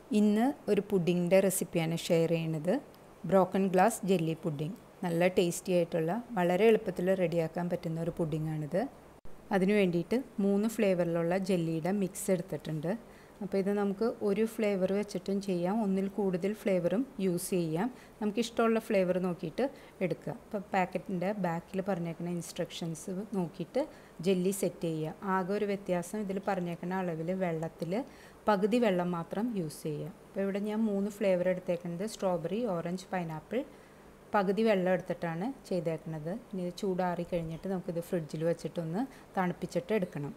ഇന്ന് ഒരു പുഡിങ്ങിൻ്റെ റെസിപ്പിയാണ് ഷെയർ ചെയ്യുന്നത് ബ്രോക്കൺ ഗ്ലാസ് ജെല്ലി പുഡിംഗ് നല്ല ടേസ്റ്റി ആയിട്ടുള്ള വളരെ എളുപ്പത്തിൽ റെഡിയാക്കാൻ പറ്റുന്ന ഒരു പുഡിങ്ങാണിത് അതിനു വേണ്ടിയിട്ട് മൂന്ന് ഫ്ലേവറിലുള്ള ജെല്ലിയുടെ മിക്സ് എടുത്തിട്ടുണ്ട് അപ്പോൾ ഇത് നമുക്ക് ഒരു ഫ്ലേവർ വെച്ചിട്ടും ചെയ്യാം ഒന്നിൽ കൂടുതൽ ഫ്ലേവറും യൂസ് ചെയ്യാം നമുക്ക് ഇഷ്ടമുള്ള ഫ്ലേവർ നോക്കിയിട്ട് എടുക്കുക അപ്പോൾ പാക്കറ്റിൻ്റെ ബാക്കിൽ പറഞ്ഞേക്കുന്ന ഇൻസ്ട്രക്ഷൻസ് നോക്കിയിട്ട് ജെല്ലി സെറ്റ് ചെയ്യുക ആകെ ഒരു വ്യത്യാസം ഇതിൽ പറഞ്ഞേക്കുന്ന അളവിൽ വെള്ളത്തിൽ പകുതി വെള്ളം മാത്രം യൂസ് ചെയ്യുക അപ്പോൾ ഇവിടെ ഞാൻ മൂന്ന് ഫ്ലേവർ എടുത്തേക്കുന്നത് സ്ട്രോബെറി ഓറഞ്ച് പൈനാപ്പിൾ പകുതി വെള്ളം എടുത്തിട്ടാണ് ചെയ്തേക്കുന്നത് ഇനി ഇത് ചൂടാറി കഴിഞ്ഞിട്ട് നമുക്കിത് ഫ്രിഡ്ജിൽ വെച്ചിട്ടൊന്ന് തണുപ്പിച്ചിട്ട് എടുക്കണം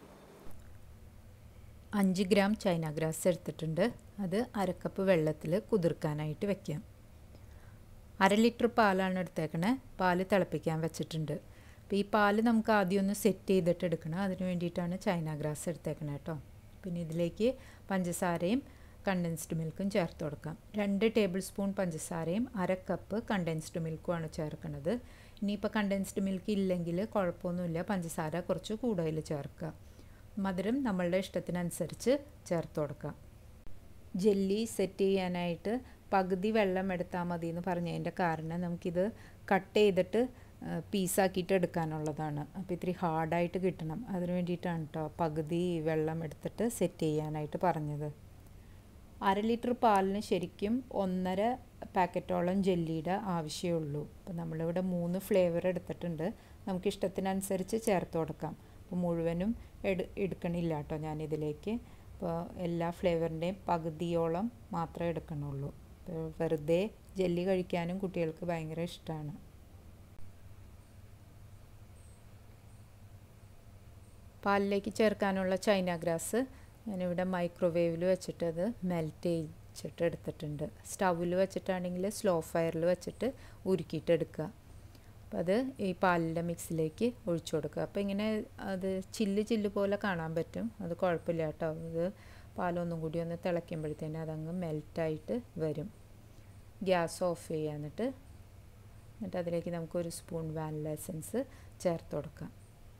അഞ്ച് ഗ്രാം ചൈന ഗ്രാസ് എടുത്തിട്ടുണ്ട് അത് അരക്കപ്പ് വെള്ളത്തിൽ കുതിർക്കാനായിട്ട് വെക്കാം അര ലിറ്റർ പാലാണ് എടുത്തേക്കണേ പാല് തിളപ്പിക്കാൻ വെച്ചിട്ടുണ്ട് അപ്പോൾ ഈ പാല് നമുക്ക് ആദ്യം ഒന്ന് സെറ്റ് ചെയ്തിട്ട് എടുക്കണം അതിന് വേണ്ടിയിട്ടാണ് ചൈന ഗ്രാസ് എടുത്തേക്കണേ കേട്ടോ പിന്നെ ഇതിലേക്ക് പഞ്ചസാരയും കണ്ടൻസ്ഡ് മിൽക്കും ചേർത്ത് കൊടുക്കാം രണ്ട് ടേബിൾ സ്പൂൺ പഞ്ചസാരയും അര കപ്പ് കണ്ടൻസ്ഡ് മിൽക്കുമാണ് ചേർക്കുന്നത് ഇനിയിപ്പോൾ കണ്ടൻസ്ഡ് മിൽക്ക് ഇല്ലെങ്കിൽ കുഴപ്പമൊന്നുമില്ല പഞ്ചസാര കുറച്ച് കൂടുതൽ ചേർക്കുക മധുരം നമ്മളുടെ ഇഷ്ടത്തിനനുസരിച്ച് ചേർത്ത് കൊടുക്കാം ജെല്ലി സെറ്റ് ചെയ്യാനായിട്ട് പകുതി വെള്ളം എടുത്താൽ മതി എന്ന് പറഞ്ഞതിൻ്റെ കാരണം നമുക്കിത് കട്ട് ചെയ്തിട്ട് പീസാക്കിയിട്ട് എടുക്കാനുള്ളതാണ് അപ്പോൾ ഇത്തിരി ഹാർഡായിട്ട് കിട്ടണം അതിന് വേണ്ടിയിട്ടാണ് കേട്ടോ പകുതി വെള്ളം എടുത്തിട്ട് സെറ്റ് ചെയ്യാനായിട്ട് പറഞ്ഞത് അര ലിറ്റർ പാലിന് ശരിക്കും ഒന്നര പാക്കറ്റോളം ജെല്ലിയുടെ ആവശ്യമുള്ളൂ അപ്പോൾ നമ്മളിവിടെ മൂന്ന് ഫ്ലേവർ എടുത്തിട്ടുണ്ട് നമുക്ക് ഇഷ്ടത്തിനനുസരിച്ച് ചേർത്ത് കൊടുക്കാം അപ്പോൾ മുഴുവനും എടു എടുക്കണില്ല കേട്ടോ ഞാനിതിലേക്ക് അപ്പോൾ എല്ലാ ഫ്ലേവറിൻ്റെയും പകുതിയോളം മാത്രമേ എടുക്കണുള്ളൂ അപ്പോൾ വെറുതെ ജെല്ലി കഴിക്കാനും കുട്ടികൾക്ക് ഭയങ്കര ഇഷ്ടമാണ് പാലിലേക്ക് ചേർക്കാനുള്ള ചൈന ഗ്രാസ് ഞാനിവിടെ മൈക്രോവേവിൽ വെച്ചിട്ട് അത് മെൽറ്റ് ചെയ്യിച്ചിട്ട് എടുത്തിട്ടുണ്ട് സ്റ്റൗവിൽ വെച്ചിട്ടാണെങ്കിൽ സ്ലോ ഫയറിൽ വെച്ചിട്ട് ഉരുക്കിയിട്ട് എടുക്കുക അപ്പോൾ അത് ഈ പാലിൻ്റെ മിക്സിലേക്ക് ഒഴിച്ചു കൊടുക്കുക അപ്പോൾ ഇങ്ങനെ അത് ചില്ല് ചില്ല് പോലെ കാണാൻ പറ്റും അത് കുഴപ്പമില്ല കേട്ടോ ഇത് പാലൊന്നും കൂടി ഒന്ന് തിളയ്ക്കുമ്പോഴത്തേനും അതങ്ങ് മെൽറ്റായിട്ട് വരും ഗ്യാസ് ഓഫ് ചെയ്യുക എന്നിട്ട് എന്നിട്ട് അതിലേക്ക് നമുക്കൊരു സ്പൂൺ വാനില എസൻസ് ചേർത്ത് കൊടുക്കാം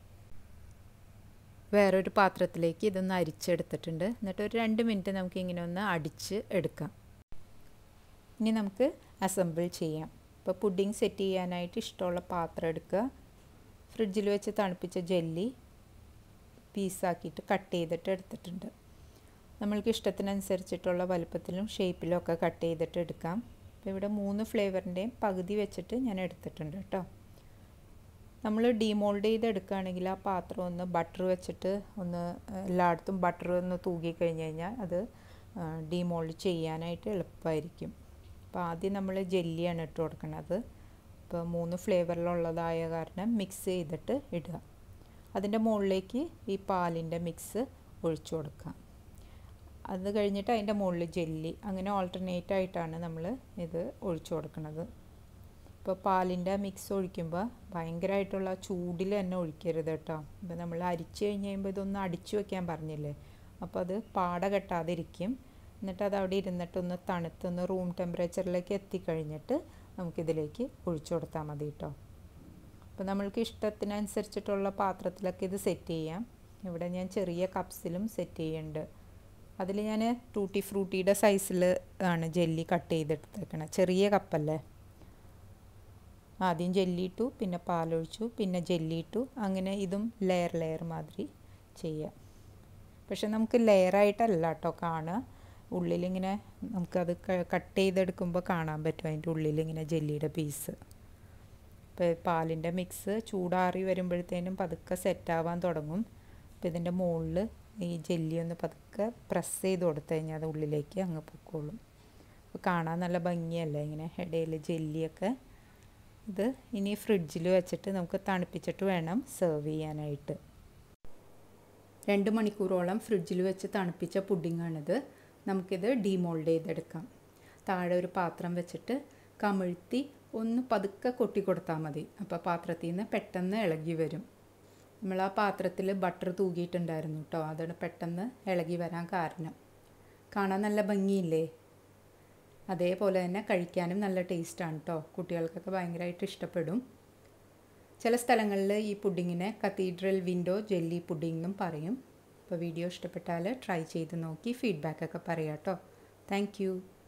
വേറൊരു പാത്രത്തിലേക്ക് ഇതൊന്ന് അരിച്ചെടുത്തിട്ടുണ്ട് എന്നിട്ട് ഒരു രണ്ട് മിനിറ്റ് നമുക്ക് ഇങ്ങനെ ഒന്ന് അടിച്ച് എടുക്കാം ഇനി നമുക്ക് അസംബിൾ ചെയ്യാം ഇപ്പോൾ പുഡിംഗ് സെറ്റ് ചെയ്യാനായിട്ട് ഇഷ്ടമുള്ള പാത്രം എടുക്കുക ഫ്രിഡ്ജിൽ വെച്ച് തണുപ്പിച്ച ജെല്ലി പീസാക്കിയിട്ട് കട്ട് ചെയ്തിട്ട് എടുത്തിട്ടുണ്ട് നമ്മൾക്ക് ഇഷ്ടത്തിനനുസരിച്ചിട്ടുള്ള വലുപ്പത്തിലും ഷേപ്പിലും ഒക്കെ കട്ട് ചെയ്തിട്ട് എടുക്കാം അപ്പോൾ ഇവിടെ മൂന്ന് ഫ്ലേവറിൻ്റെയും പകുതി വെച്ചിട്ട് ഞാൻ എടുത്തിട്ടുണ്ട് കേട്ടോ നമ്മൾ ഡീമോൾഡ് ചെയ്ത് എടുക്കുകയാണെങ്കിൽ ആ പാത്രം ഒന്ന് ബട്ടർ വെച്ചിട്ട് ഒന്ന് എല്ലായിടത്തും ബട്ടർ ഒന്ന് തൂക്കി കഴിഞ്ഞ് കഴിഞ്ഞാൽ അത് ഡീമോൾഡ് ചെയ്യാനായിട്ട് എളുപ്പമായിരിക്കും അപ്പോൾ ആദ്യം നമ്മൾ ജെല്ലിയാണ് ഇട്ട് കൊടുക്കുന്നത് ഇപ്പോൾ മൂന്ന് ഫ്ലേവറിലുള്ളതായ കാരണം മിക്സ് ചെയ്തിട്ട് ഇടുക അതിൻ്റെ മുകളിലേക്ക് ഈ പാലിൻ്റെ മിക്സ് ഒഴിച്ചു കൊടുക്കുക അത് കഴിഞ്ഞിട്ട് അതിൻ്റെ മുകളിൽ ജെല്ലി അങ്ങനെ ഓൾട്ടർനേറ്റ് ആയിട്ടാണ് നമ്മൾ ഇത് ഒഴിച്ചു കൊടുക്കുന്നത് ഇപ്പോൾ പാലിൻ്റെ മിക്സ് ഒഴിക്കുമ്പോൾ ഭയങ്കരമായിട്ടുള്ള ചൂടിൽ തന്നെ ഒഴിക്കരുത് കേട്ടോ ഇപ്പോൾ നമ്മൾ അരിച്ച് കഴിഞ്ഞ് കഴിയുമ്പോൾ ഇതൊന്ന് അടിച്ചു വെക്കാൻ പറഞ്ഞില്ലേ അപ്പോൾ അത് പാട കെട്ടാതിരിക്കും എന്നിട്ട് അത് അവിടെ ഇരുന്നിട്ടൊന്ന് തണുത്തൊന്ന് റൂം ടെമ്പറേച്ചറിലേക്ക് എത്തിക്കഴിഞ്ഞിട്ട് നമുക്കിതിലേക്ക് ഒഴിച്ചു കൊടുത്താൽ മതി കേട്ടോ അപ്പോൾ നമ്മൾക്ക് ഇഷ്ടത്തിനനുസരിച്ചിട്ടുള്ള പാത്രത്തിലൊക്കെ ഇത് സെറ്റ് ചെയ്യാം ഇവിടെ ഞാൻ ചെറിയ കപ്സിലും സെറ്റ് ചെയ്യുന്നുണ്ട് അതിൽ ഞാൻ ടൂട്ടി ഫ്രൂട്ടിയുടെ സൈസിൽ ആണ് ജെല്ലി കട്ട് ചെയ്തെടുത്തേക്കണത് ചെറിയ കപ്പല്ലേ ആദ്യം ജെല്ലി ഇട്ടു പിന്നെ പാലൊഴിച്ചു പിന്നെ ജെല്ലി ഇട്ടു അങ്ങനെ ഇതും ലെയർ ലെയർ മാതിരി ചെയ്യാം പക്ഷെ നമുക്ക് ലെയറായിട്ടല്ല കേട്ടോ കാണുക ഉള്ളിലിങ്ങനെ നമുക്കത് കട്ട് ചെയ്തെടുക്കുമ്പോൾ കാണാൻ പറ്റും അതിൻ്റെ ഉള്ളിലിങ്ങനെ ജെല്ലിയുടെ പീസ് ഇപ്പോൾ പാലിൻ്റെ മിക്സ് ചൂടാറി വരുമ്പോഴത്തേനും പതുക്കെ സെറ്റാവാൻ തുടങ്ങും അപ്പോൾ ഇതിൻ്റെ മുകളിൽ ഈ ജെല്ലി ഒന്ന് പതുക്കെ പ്രസ് ചെയ്ത് കൊടുത്തു കഴിഞ്ഞാൽ അത് ഉള്ളിലേക്ക് അങ്ങ് പൊക്കോളും അപ്പോൾ കാണാൻ നല്ല ഭംഗിയല്ലേ ഇങ്ങനെ ഇടയിൽ ജെല്ലിയൊക്കെ ഇത് ഇനി ഫ്രിഡ്ജിൽ വെച്ചിട്ട് നമുക്ക് തണുപ്പിച്ചിട്ട് വേണം സെർവ് ചെയ്യാനായിട്ട് രണ്ട് മണിക്കൂറോളം ഫ്രിഡ്ജിൽ വെച്ച് തണുപ്പിച്ച പുഡിങ്ങാണിത് നമുക്കിത് ഡീമോൾഡ് ചെയ്തെടുക്കാം താഴെ ഒരു പാത്രം വെച്ചിട്ട് കമിഴ്ത്തി ഒന്ന് പതുക്കെ കൊട്ടി കൊടുത്താൽ മതി അപ്പോൾ പാത്രത്തിൽ നിന്ന് പെട്ടെന്ന് ഇളകി വരും നമ്മൾ ആ പാത്രത്തിൽ ബട്ടർ തൂകിയിട്ടുണ്ടായിരുന്നു കേട്ടോ അതാണ് പെട്ടെന്ന് ഇളകി വരാൻ കാരണം കാണാൻ നല്ല ഭംഗിയില്ലേ അതേപോലെ തന്നെ കഴിക്കാനും നല്ല ടേസ്റ്റാണ് കേട്ടോ കുട്ടികൾക്കൊക്കെ ഭയങ്കരമായിട്ട് ഇഷ്ടപ്പെടും ചില സ്ഥലങ്ങളിൽ ഈ പുഡിങ്ങിനെ കത്തീഡ്രൽ വിൻഡോ ജെല്ലി പുഡിംഗ് എന്നും പറയും അപ്പോൾ വീഡിയോ ഇഷ്ടപ്പെട്ടാൽ ട്രൈ ചെയ്ത് നോക്കി ഫീഡ്ബാക്കൊക്കെ പറയാം കേട്ടോ താങ്ക്